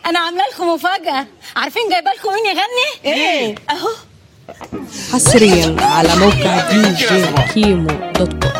انا عامله لكم مفاجاه عارفين جايبه لكم مين يغني إيه؟ اهو حصريا على موقع دي جي كيمو دوت كوم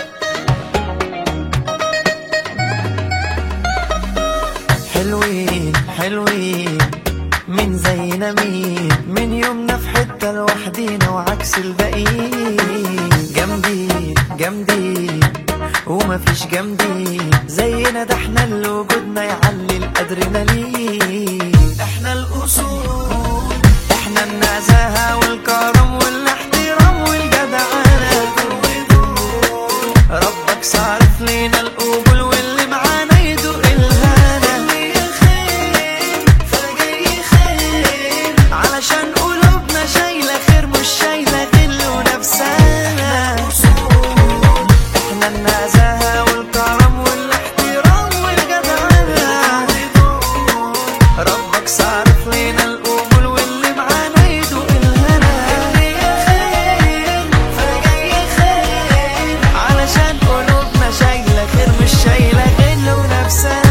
حلوين حلوين من زينا مين من يومنا في حتة لوحدينا وعكس الباقيين جامدين جامدين ومفيش جامدين زينا ده احنا اللي وجودنا يعلي الادرينالين احنا الاصول احنا النزاهة والكرم والاحترام والجدعنة ربك صارف لينا القبول واللي معانا يدوق الهنا فجاي خير علشان قلوبنا شايلة خير مش شايلة غل ونفسنا احنا النزاهة والكرم والاحترام والجدعنة ربك صارف لينا القبول واللي معانا يدوق الهنا خير فجاي خير علشان قلوبنا شايلة خير مش شايلة غل ونفسنا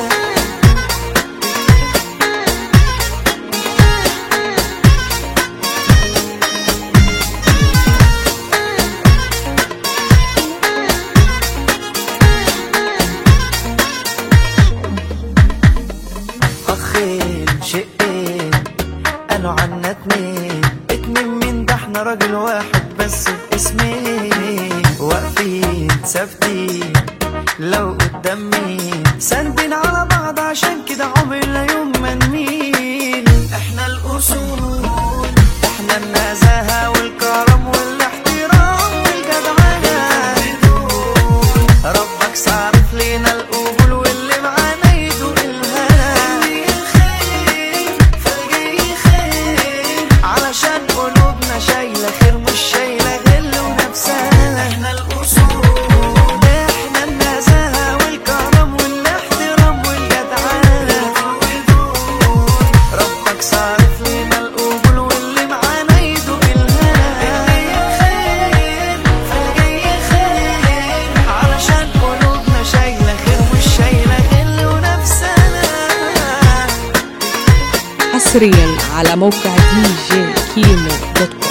اخين شقين قالوا عنا اتنين اتنين مين ده احنا راجل واحد بس باسمين واقفين ثابتين لو قدام مين ساندين على بعض عشان كده عمرنا يوم ما نميل احنا الاصول احنا النزاهة والكرم والاحترام والجدعنة ربك صارف لينا القبول واللي معانا يدوق الهنا خير فجاي خير علشان قلوبنا شايلة خير مش شايلة غل ونفسنا احنا الأصول احنا النزاهة والكرم والاحترام والجدعنة ربك صارف لينا القبول واللي معانا يدوق الهنا خير فجاي خير علشان قلوبنا شايلة خير مش شايلة غل ونفسنا حصريا على موقع دي جي كيمو دوت كوم